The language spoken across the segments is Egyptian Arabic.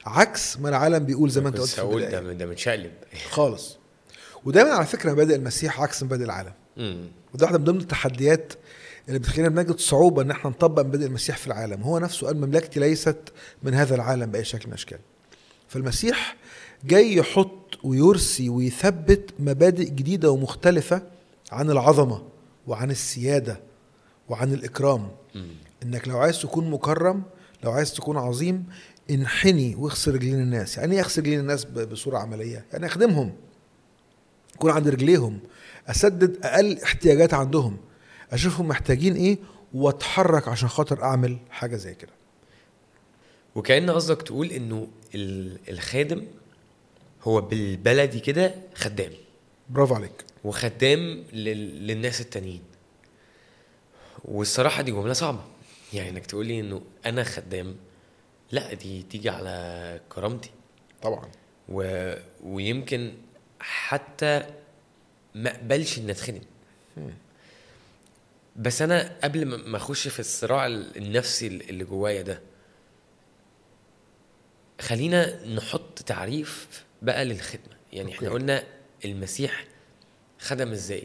عكس ما العالم بيقول زي ما انت كنت قلت في هقول البداية. ده ده متشقلب خالص ودايما على فكره مبادئ المسيح عكس مبادئ العالم مم. وده واحده من ضمن التحديات اللي بتخلينا بنجد صعوبه ان احنا نطبق مبادئ المسيح في العالم هو نفسه قال مملكتي ليست من هذا العالم باي شكل من الاشكال فالمسيح جاي يحط ويرسي ويثبت مبادئ جديده ومختلفه عن العظمه وعن السياده وعن الاكرام مم. انك لو عايز تكون مكرم لو عايز تكون عظيم انحني واغسل رجلين الناس يعني ايه اغسل رجلين الناس ب- بصوره عمليه يعني اخدمهم اكون عند رجليهم اسدد اقل احتياجات عندهم اشوفهم محتاجين ايه واتحرك عشان خاطر اعمل حاجه زي كده وكأن قصدك تقول انه ال- الخادم هو بالبلدي كده خدام برافو عليك وخدام لل... للناس التانيين والصراحة دي جملة صعبة يعني انك تقولي انه انا خدام لا دي تيجي على كرامتي طبعا و... ويمكن حتى ما اقبلش ان اتخدم بس انا قبل ما ما اخش في الصراع النفسي اللي جوايا ده خلينا نحط تعريف بقى للخدمه يعني احنا أوكي. قلنا المسيح خدم ازاي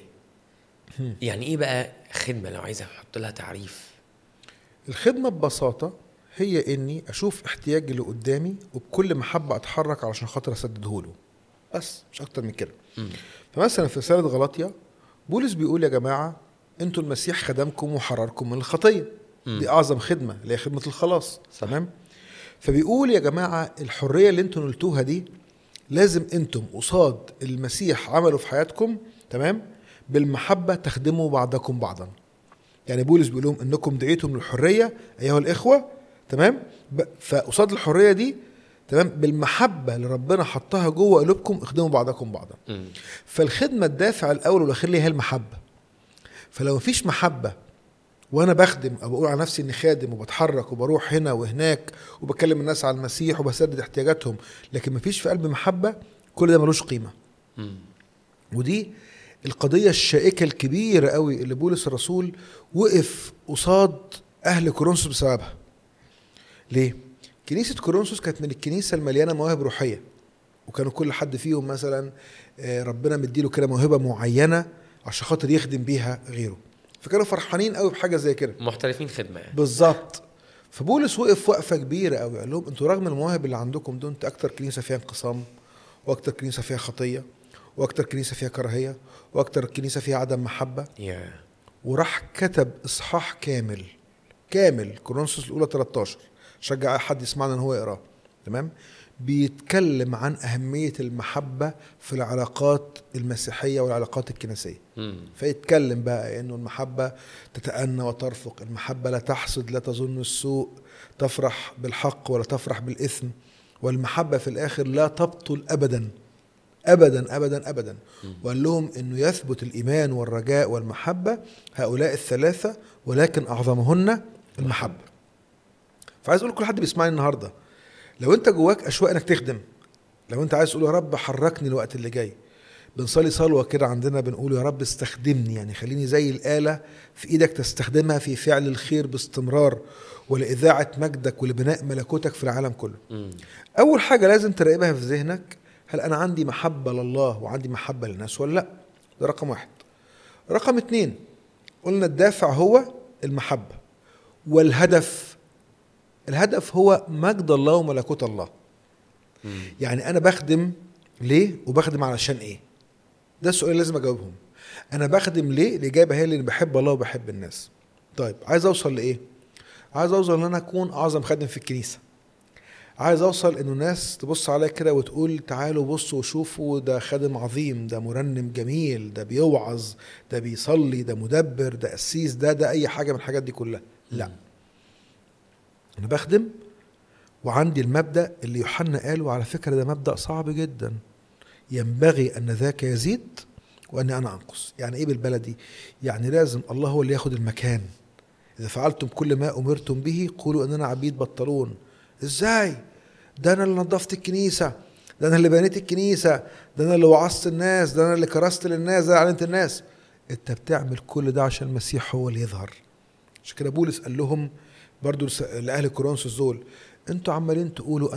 يعني ايه بقى خدمه لو عايز احط لها تعريف الخدمه ببساطه هي اني اشوف احتياج اللي قدامي وبكل محبه اتحرك علشان خاطر اسدده له بس مش اكتر من كده مم. فمثلا في رساله غلاطيا بولس بيقول يا جماعه انتوا المسيح خدمكم وحرركم من الخطيه مم. دي اعظم خدمه اللي هي خدمه الخلاص تمام فبيقول يا جماعه الحريه اللي انتوا نلتوها دي لازم انتم قصاد المسيح عمله في حياتكم تمام بالمحبه تخدموا بعضكم بعضا يعني بولس بيقول لهم انكم دعيتم للحريه ايها الاخوه تمام ب- فقصاد الحريه دي تمام بالمحبه اللي ربنا حطها جوه قلوبكم اخدموا بعضكم بعضا مم. فالخدمه الدافع الاول والاخير ليها هي المحبه فلو مفيش محبه وانا بخدم او بقول على نفسي اني خادم وبتحرك وبروح هنا وهناك وبكلم الناس على المسيح وبسدد احتياجاتهم لكن مفيش في قلبي محبه كل ده ملوش قيمه مم. ودي القضيه الشائكه الكبيره قوي اللي بولس الرسول وقف قصاد اهل كورنثوس بسببها ليه كنيسه كورنثوس كانت من الكنيسه المليانه مواهب روحيه وكانوا كل حد فيهم مثلا آه، ربنا مديله كده موهبه معينه عشان خاطر يخدم بيها غيره فكانوا فرحانين قوي بحاجه زي كده محترفين خدمه يعني بالظبط فبولس وقف وقفه كبيره قوي قال لهم انتوا رغم المواهب اللي عندكم دول انتوا اكتر كنيسه فيها انقسام واكتر كنيسه فيها خطيه واكتر كنيسه فيها كراهيه واكتر كنيسه فيها عدم محبه يا وراح كتب اصحاح كامل كامل كورنثوس الاولى 13 شجع اي حد يسمعنا ان هو يقراه تمام بيتكلم عن اهميه المحبه في العلاقات المسيحيه والعلاقات الكنسيه مم. فيتكلم بقى انه المحبه تتأنى وترفق المحبه لا تحسد لا تظن السوء تفرح بالحق ولا تفرح بالاثم والمحبه في الاخر لا تبطل ابدا ابدا ابدا ابدا وقال لهم انه يثبت الايمان والرجاء والمحبه هؤلاء الثلاثه ولكن اعظمهن المحبه فعايز اقول لكل حد بيسمعني النهارده لو انت جواك اشواق انك تخدم لو انت عايز تقول يا رب حركني الوقت اللي جاي بنصلي صلوه كده عندنا بنقول يا رب استخدمني يعني خليني زي الاله في ايدك تستخدمها في فعل الخير باستمرار ولاذاعه مجدك ولبناء ملكوتك في العالم كله مم. اول حاجه لازم تراقبها في ذهنك هل انا عندي محبه لله وعندي محبه للناس ولا لا ده رقم واحد رقم اتنين قلنا الدافع هو المحبه والهدف الهدف هو مجد الله وملكوت الله مم. يعني انا بخدم ليه وبخدم علشان ايه ده السؤال اللي لازم اجاوبهم انا بخدم ليه الاجابه هي اللي بحب الله وبحب الناس طيب عايز اوصل لايه عايز اوصل ان انا اكون اعظم خادم في الكنيسه عايز اوصل انه الناس تبص عليا كده وتقول تعالوا بصوا وشوفوا ده خادم عظيم ده مرنم جميل ده بيوعظ ده بيصلي ده مدبر ده قسيس ده ده اي حاجه من الحاجات دي كلها لا انا بخدم وعندي المبدا اللي يوحنا قاله على فكره ده مبدا صعب جدا ينبغي ان ذاك يزيد واني انا انقص يعني ايه بالبلدي يعني لازم الله هو اللي ياخد المكان اذا فعلتم كل ما امرتم به قولوا اننا عبيد بطلون ازاي ده انا اللي نظفت الكنيسه ده انا اللي بنيت الكنيسه ده انا اللي وعظت الناس ده انا اللي كرست للناس ده اللي علمت الناس انت بتعمل كل ده عشان المسيح هو اللي يظهر عشان كده بولس قال لهم برضو لاهل كورنثوس دول انتوا عمالين تقولوا